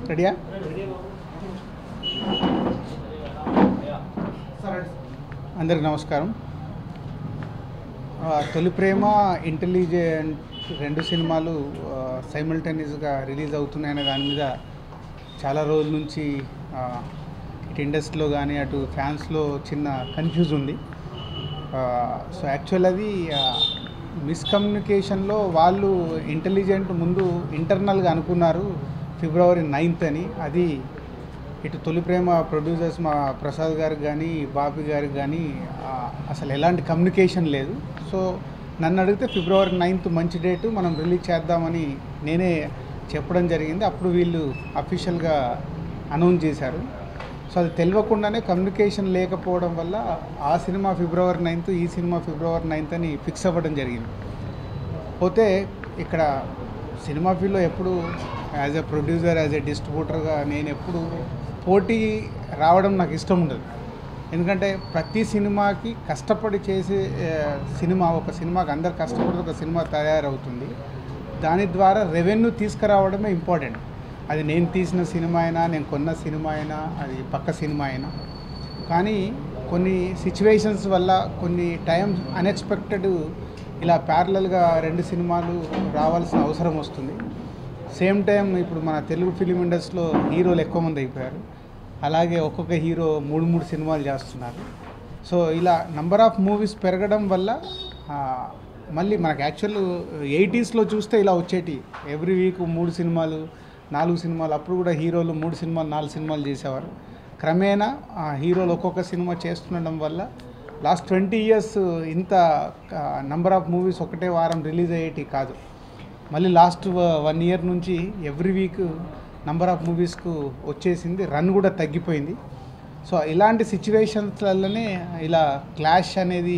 రెడీయా అందరికి నమస్కారం ఆ, తొలి ప్రేమ ఇంటెలిజెంట్ రెండు సినిమాలు సైమల్టేనియస్గా రిలీజ్ అవుతున్నాయనే దాని మీద చాలా రోజుల నుంచి ఆ, ఇటు ఇండస్ట్రీలో కానీ అటు ఫ్యాన్స్లో చిన్న కన్ఫ్యూజ్ ఉంది సో యాక్చువల్ అది మిస్కమ్యూనికేషన్లో వాళ్ళు ఇంటెలిజెంట్ ముందు ఇంటర్నల్గా అనుకున్నారు ఫిబ్రవరి నైన్త్ అని అది ఇటు తొలి ప్రేమ ప్రొడ్యూసర్స్ మా ప్రసాద్ గారికి కానీ బాబీ గారికి కానీ ఆ, అసలు ఎలాంటి కమ్యూనికేషన్ లేదు సో నన్ను అడిగితే ఫిబ్రవరి నైన్త్ మంచి డేటు మనం రిలీజ్ చేద్దామని నేనే చెప్పడం జరిగింది అప్పుడు వీళ్ళు అఫీషియల్గా అనౌన్స్ చేశారు సో అది తెలియకుండానే కమ్యూనికేషన్ లేకపోవడం వల్ల ఆ సినిమా ఫిబ్రవరి నైన్త్ ఈ సినిమా ఫిబ్రవరి నైన్త్ అని ఫిక్స్ అవ్వడం జరిగింది పోతే ఇక్కడ సినిమా ఫీల్డ్లో ఎప్పుడు as a producer as a డిస్ట్రిబ్యూటర్గా నేను ఎప్పుడు పోటీ రావడం నాకు ఇష్టం ఉండదు ఎందుకంటే ప్రతి సినిమాకి కష్టపడి చేసే ఆ, సినిమా ఒక సినిమాకి అందరు కష్టపడి ఒక సినిమా తయారవుతుంది దాని ద్వారా రెవెన్యూ తీసుకురావడమే ఇంపార్టెంట్ అది నేను తీసిన సినిమా అయినా నేను కొన్న సినిమా అయినా అది పక్క సినిమా అయినా కానీ కొన్ని సిచ్యువేషన్స్ వల్ల కొన్ని టైమ్స్ అన్ఎక్స్పెక్టెడ్ ఇలా ప్యారలల్గా రెండు సినిమాలు రావాల్సిన అవసరం వస్తుంది సేమ్ టైం ఇప్పుడు మన తెలుగు ఫిలిం ఇండస్ట్రీలో హీరోలు ఎక్కువ మంది అయిపోయారు అలాగే ఒక్కొక్క హీరో మూడు మూడు సినిమాలు చేస్తున్నారు సో ఇలా నంబర్ ఆఫ్ మూవీస్ పెరగడం వల్ల ఆ, మళ్ళీ మనకు యాక్చువల్ ఎయిటీస్లో చూస్తే ఇలా వచ్చేటి ఎవ్రీ వీక్ మూడు సినిమాలు నాలుగు సినిమాలు అప్పుడు కూడా హీరోలు మూడు సినిమాలు నాలుగు సినిమాలు చేసేవారు క్రమేణా ఆ హీరోలు ఒక్కొక్క సినిమా చేస్తుండడం వల్ల లాస్ట్ ట్వంటీ ఇయర్స్ ఇంత నంబర్ ఆఫ్ మూవీస్ ఒకటే వారం రిలీజ్ అయ్యేటి కాదు మళ్ళీ లాస్ట్ వన్ ఇయర్ నుంచి ఎవ్రీ వీక్ నంబర్ ఆఫ్ మూవీస్కు వచ్చేసింది రన్ కూడా తగ్గిపోయింది సో ఇలాంటి సిచ్యువేషన్స్లలోనే ఇలా క్లాష్ అనేది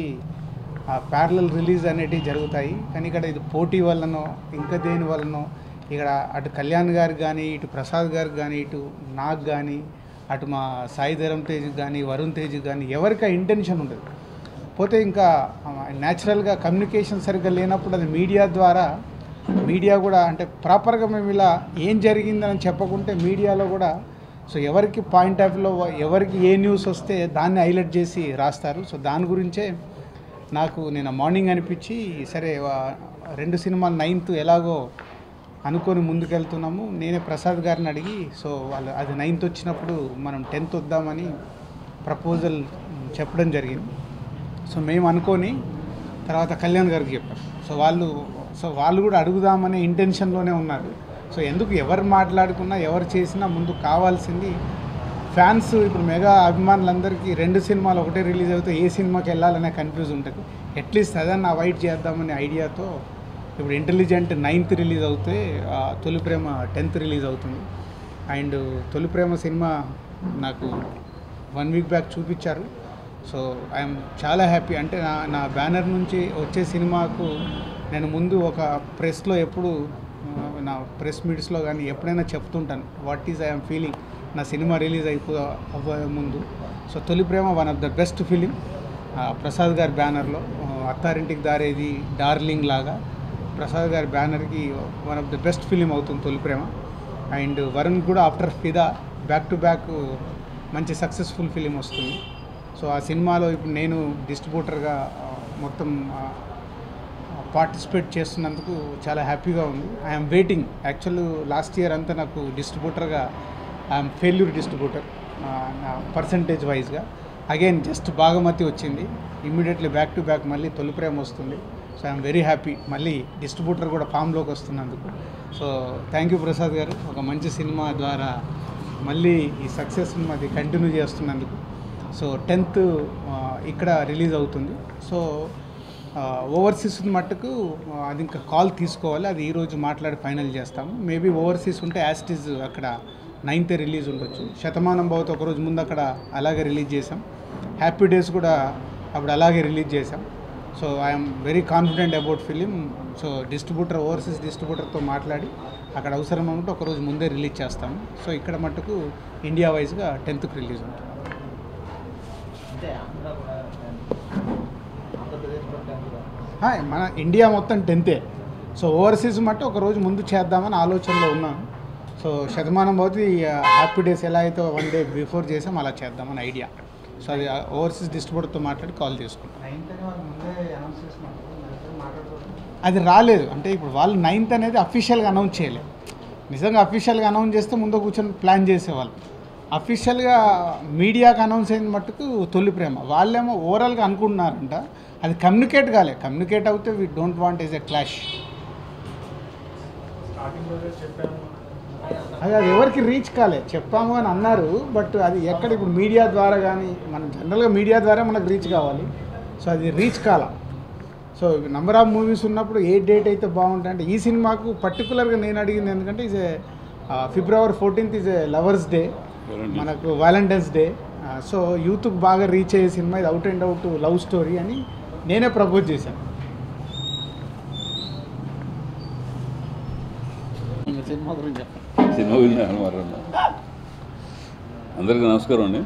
ప్యారలల్ రిలీజ్ అనేటివి జరుగుతాయి కానీ ఇక్కడ ఇది పోటీ వల్లనో ఇంకా దేని వల్లనో ఇక్కడ అటు కళ్యాణ్ గారికి కానీ ఇటు ప్రసాద్ గారికి కానీ ఇటు నాకు కానీ అటు మా సాయి ధరం తేజ్ కానీ వరుణ్ తేజ్ కానీ ఎవరికి ఇంటెన్షన్ ఉండదు పోతే ఇంకా న్యాచురల్గా కమ్యూనికేషన్ సరిగ్గా లేనప్పుడు అది మీడియా ద్వారా మీడియా కూడా అంటే ప్రాపర్గా మేము ఇలా ఏం జరిగిందని చెప్పకుంటే మీడియాలో కూడా సో ఎవరికి పాయింట్ ఆఫ్ వ్యూలో ఎవరికి ఏ న్యూస్ వస్తే దాన్ని హైలైట్ చేసి రాస్తారు సో దాని గురించే నాకు నేను మార్నింగ్ అనిపించి సరే వా- రెండు సినిమాలు నైన్త్ ఎలాగో అనుకొని ముందుకెళ్తున్నాము నేనే ప్రసాద్ గారిని అడిగి సో వాళ్ళు అది నైన్త్ వచ్చినప్పుడు మనం టెన్త్ వద్దామని ప్రపోజల్ చెప్పడం జరిగింది సో మేము అనుకొని తర్వాత కళ్యాణ్ గారికి చెప్పాం సో వాళ్ళు సో వాళ్ళు కూడా అడుగుదామనే ఇంటెన్షన్లోనే ఉన్నారు సో ఎందుకు ఎవరు మాట్లాడుకున్నా ఎవరు చేసినా ముందు కావాల్సింది ఫ్యాన్స్ ఇప్పుడు మెగా అభిమానులందరికీ రెండు సినిమాలు ఒకటే రిలీజ్ అవుతే ఏ సినిమాకి వెళ్ళాలనే కన్ఫ్యూజ్ ఉంటుంది అట్లీస్ట్ అదన్నా అవాయిడ్ చేద్దామనే ఐడియాతో ఇప్పుడు ఇంటెలిజెంట్ నైన్త్ రిలీజ్ అవుతే ఆ, తొలి ప్రేమ టెన్త్ రిలీజ్ అవుతుంది అండ్ తొలి ప్రేమ సినిమా నాకు వన్ వీక్ బ్యాక్ చూపించారు సో ఐఎమ్ చాలా హ్యాపీ అంటే నా నా బ్యానర్ నుంచి వచ్చే సినిమాకు నేను ముందు ఒక ప్రెస్లో ఎప్పుడు ఆ, నా ప్రెస్ మీట్స్లో కానీ ఎప్పుడైనా చెప్తుంటాను వాట్ ఈజ్ ఐఎమ్ ఫీలింగ్ నా సినిమా రిలీజ్ అయిపో అవ్వే ముందు so Tholi Prema one of the best film Prasad గారి బ్యానర్లో ఆ, అత్తారింటికి దారేది డార్లింగ్ లాగా ప్రసాద్ గారి బ్యానర్కి one of the best film అవుతుంది తొలి ప్రేమ అండ్ వరుణ్ కూడా after Fidaa back to back మంచి సక్సెస్ఫుల్ ఫిలిం వస్తుంది సో ఆ సినిమాలో ఇప్పుడు నేను డిస్ట్రిబ్యూటర్గా ఆ, మొత్తం పార్టిసిపేట్ చేస్తున్నందుకు చాలా హ్యాపీగా ఉంది I'm waiting actual last year అంతా నాకు డిస్ట్రిబ్యూటర్గా ఐఎమ్ ఫెయిల్యూర్ డిస్ట్రిబ్యూటర్ నా పర్సంటేజ్ వైజ్గా అగైన్ జస్ట్ బాగమతి వచ్చింది ఇమ్మీడియట్లీ బ్యాక్ టు బ్యాక్ మళ్ళీ తొలి ప్రేమ వస్తుంది సో ఐఎమ్ వెరీ హ్యాపీ మళ్ళీ డిస్ట్రిబ్యూటర్ కూడా ఫామ్లోకి వస్తున్నందుకు సో థ్యాంక్ యూ ప్రసాద్ గారు ఒక మంచి సినిమా ద్వారా మళ్ళీ ఈ సక్సెస్ మాది కంటిన్యూ చేస్తున్నందుకు సో టెన్త్ ఇక్కడ రిలీజ్ అవుతుంది సో ఓవర్సీస్ మట్టుకు ఆ, అది ఇంకా కాల్ తీసుకోవాలి అది ఈరోజు మాట్లాడి ఫైనల్ చేస్తాము మేబీ ఓవర్సీస్ ఉంటే యాస్టిజ్ అక్కడ నైన్త్ రిలీజ్ ఉండొచ్చు శతమానం భవత్ ఒకరోజు ముందు అక్కడ అలాగే రిలీజ్ చేసాం హ్యాపీ డేస్ కూడా అప్పుడు అలాగే రిలీజ్ చేసాం so I'm very confident about film so distributor overseas డిస్ట్రిబ్యూటర్తో మాట్లాడి అక్కడ అవసరం ఉంటే ఒకరోజు ముందే రిలీజ్ చేస్తాము సో ఇక్కడ మట్టుకు ఇండియా వైజ్గా టెన్త్కి రిలీజ్ ఉంటుంది అంటే ఆంధ్ర కూడా ఆంధ్రప్రదేశ్ కూడా కూడా హాయ్, మన ఇండియా మొత్తం టెన్తే సో ఓవర్సీస్ మట్టు ఒక రోజు ముందు చేద్దామని ఆలోచనలో ఉన్నాను సో సో శతమానం పోతే హ్యాపీ డేస్ ఎలా అయితే వన్ డే బిఫోర్ చేసాం అలా చేద్దామని ఐడియా సో అది ఓవర్సీస్ డిస్ట్రిబ్యూటర్తో మాట్లాడి కాల్ చేసుకుంటాం అది రాలేదు అంటే ఇప్పుడు వాళ్ళు నైన్త్ అనేది అఫీషియల్గా అనౌన్స్ చేయలేదు నిజంగా అఫీషియల్గా అనౌన్స్ చేస్తే ముందు కూర్చొని ప్లాన్ చేసేవాళ్ళు అఫీషియల్గా మీడియాకి అనౌన్స్ అయిన మట్టుకు తొలి ప్రేమ వాళ్ళేమో ఓవరాల్గా అనుకుంటున్నారంట అది కమ్యూనికేట్ కాలే కమ్యూనికేట్ అవుతే we don't want is a clash అది అది ఎవరికి రీచ్ కాలే చెప్పాము అని అన్నారు బట్ అది ఎక్కడ ఇప్పుడు మీడియా ద్వారా కానీ మనం జనరల్గా మీడియా ద్వారా మనకు రీచ్ కావాలి సో అది రీచ్ కాల సో నంబర్ ఆఫ్ మూవీస్ ఉన్నప్పుడు ఏ డేట్ అయితే బాగుంటుంది అంటే ఈ సినిమాకు పర్టికులర్గా నేను అడిగింది ఎందుకంటే is a February fourteenth is a lovers day మనకు వ్యాలంటైన్స్ డే సో యూత్కి బాగా రీచ్ అయ్యే సినిమా ఇది out and out love story అని నేనే ప్రపోజ్ చేశాను సినిమా గురించి చెప్పండి సినిమా గురించి అనమారన్న అందరికీ నమస్కారం అండి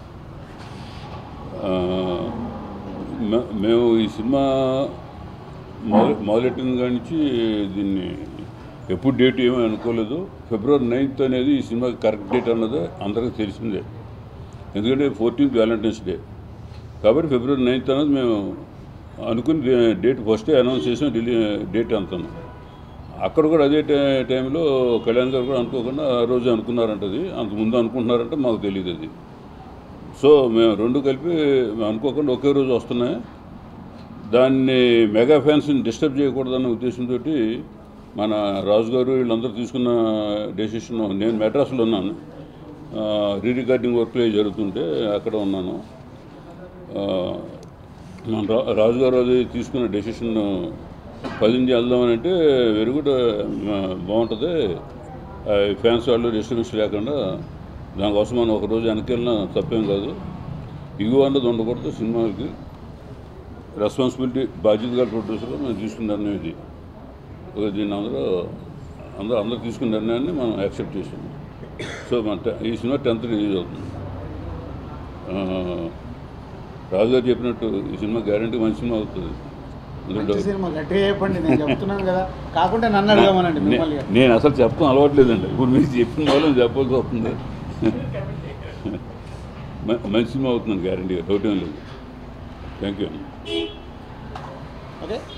ఆ, మే- మేము ఈ సినిమా మొదలు మొదలెట్టిన కాడి నుంచి దీన్ని ఎప్పుడు డేట్ ఏమీ అనుకోలేదు ఫిబ్రవరి నైన్త్ అనేది ఈ సినిమాకి కరెక్ట్ డేట్ అన్నది అందరికీ తెలిసిందే ఎందుకంటే ఫోర్టీన్త్ వ్యాలంటైన్స్ డే కాబట్టి ఫిబ్రవరి నైన్త్ అనేది మేము అనుకుని డే- డేట్ ఫస్టే అనౌన్స్ చేసాం ఢిల్లీ డేట్ అంతాను అక్కడ కూడా అదే టై- టైంలో కళ్యాణ్ గారు కూడా అనుకోకుండా ఆ రోజు అనుకున్నారంటది అంత ముందు అనుకుంటున్నారంటే మాకు తెలియదు అది సో మేము రెండు కలిపి మేము అనుకోకుండా ఒకే రోజు వస్తున్నాయి దాన్ని మెగా ఫ్యాన్స్ని డిస్టర్బ్ చేయకూడదన్న ఉద్దేశంతో మన రాజు గారు వీళ్ళందరూ తీసుకున్న డెసిషన్ నేను మెడ్రాస్లో ఉన్నాను రీ రికార్డింగ్ వర్క్లు అవి జరుగుతుంటే అక్కడ ఉన్నాను ఆ, మన రా- రాజు గారు అది తీసుకున్న డెసిషన్ పదించి వెళ్దామని అంటే వెరీ గుడ్ బాగుంటుంది ఫ్యాన్స్ వాళ్ళు డిస్టర్బెన్స్ లేకుండా దానికోసం మనం ఒక రోజు వెనకెళ్ళినా తప్పేం కాదు ఇగో అన్నది ఉండకూడదు సినిమాకి రెస్పాన్సిబిలిటీ బాధ్యత గల ప్రొడ్యూసర్గా మేము తీసుకున్న నిర్ణయం ఇది ఒక దీన్ని అందరూ అందరూ అందరూ తీసుకున్న నిర్ణయాన్ని మనం యాక్సెప్ట్ చేసాం సో మన టె- ఈ సినిమా టెన్త్ రిలీజ్ అవుతుంది ఆ, రాజు గారు చెప్పినట్టు ఈ సినిమా గ్యారంటీ మంచి సినిమా అవుతుంది అందులో మంచి డౌట్ సినిమా గట్టిగా చెప్పండి నేను చెప్తున్నాను కదా కాకుంటే నన్ను అడగమనండి నే- మిమ్మల్ని నేను అసలు చెప్పడం అలవాట్లేదండి ఇప్పుడు మీరు చెప్పిన వాళ్ళు చెప్పాల్సి వస్తుంది మ- మంచి సినిమా అవుతుందండి గ్యారంటీగా డౌట్ ఏం లేదు థ్యాంక్ యూ ఓకే